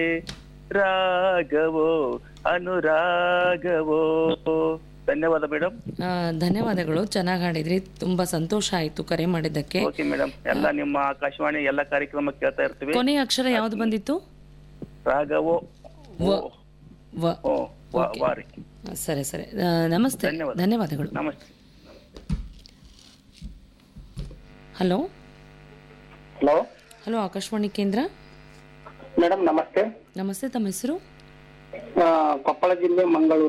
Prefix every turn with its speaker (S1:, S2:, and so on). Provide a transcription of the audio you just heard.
S1: ರಾಗವೋ ಅನುರಾಗವೋ ಧನ್ಯವಾದ ಮೇಡಮ್
S2: ಆ, ಧನ್ಯವಾದಗಳು ಚೆನ್ನಾಗಿ ಹಾಡಿದ್ರಿ ತುಂಬಾ ಸಂತೋಷ ಆಯ್ತು ಕರೆ ಮಾಡಿದ್ದಕ್ಕೆ
S1: ಓಕೆ ಮೇಡಮ್ ಎಲ್ಲ ನಿಮ್ಮ ಆಕಾಶವಾಣಿ ಎಲ್ಲ ಕಾರ್ಯಕ್ರಮ ಕೇಳ್ತಾ ಇರ್ತೀವಿ
S2: ಕೊನೆಯ ಅಕ್ಷರ ಯಾವ್ದು ಬಂದಿತ್ತು
S1: ರಾಗವೋ
S2: ವ ವ
S1: ಓ ವಾ- ವಾರಿ
S2: ಸರಿ ಸರಿ ಆ, ನಮಸ್ತೆ
S1: ಧನ್ಯವಾದ.
S2: ಧನ್ಯವಾದಗಳು
S1: ನಮಸ್ತೆ
S2: ಹಲೋ
S3: ಹಲೋ
S2: ಹಲೋ ಆಕಾಶವಾಣಿ ಕೇಂದ್ರ
S3: ಮೇಡಮ್ ನಮಸ್ತೆ
S2: ನಮಸ್ತೆ ತಮ್ಮ ಹೆಸರು
S3: ಆ, ಕೊಪ್ಪಳ ಜಿಲ್ಲೆ ಮಂಗಳೂರು